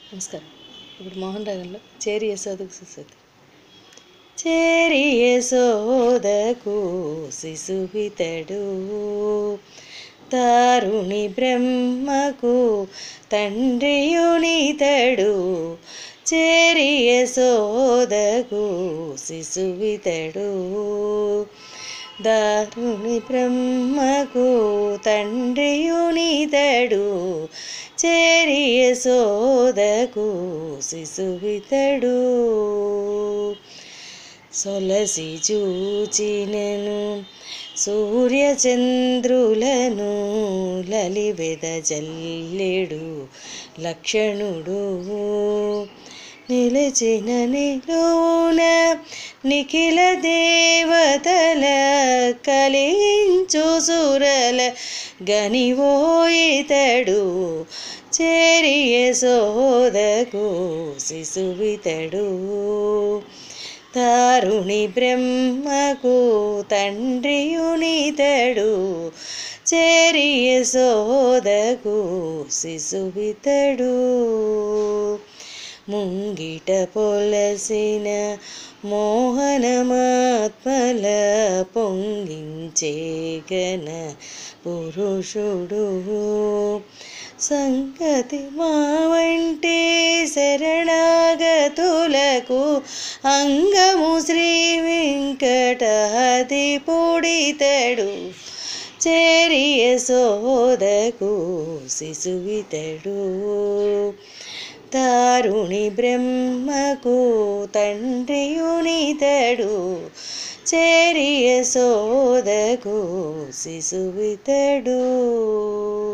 నమస్కారం ఇప్పుడు మోహన్ రాగంలో చేరి యశోదకు సుశోది చేరి యశోదకు శిశువితడు తారుణి బ్రహ్మకు తండ్రియునితడు చేరి యశోదకు శిశువితడు దారుని బ్రహ్మకు తండ్రియునితడు చేరి యశోదకు శిశువితడు సొలసి చూచినను సూర్యచంద్రులను లలివెద జల్లెడు లక్షణుడు నిలిచిన నిలువున నిఖిల దేవతల కలించు సురల గనివోయితడు చేరియ సోదకు శిశువితడు తారుణి బ్రహ్మకు తండ్రియునితడు చేరియ సోదకు శిశువితడు ముంగిట పొలసిన మోహనమాత్మల పొంగించే గన పురుషుడు సంగతి మా వంటి శరణాగతులకు అంగము శ్రీ వెంకటాది పొడితడు చేరియ సోదకు శిశువితడు తారుణి బ్రహ్మకు తండ్రియునితడు చేరియ సోదకు శిశువితడు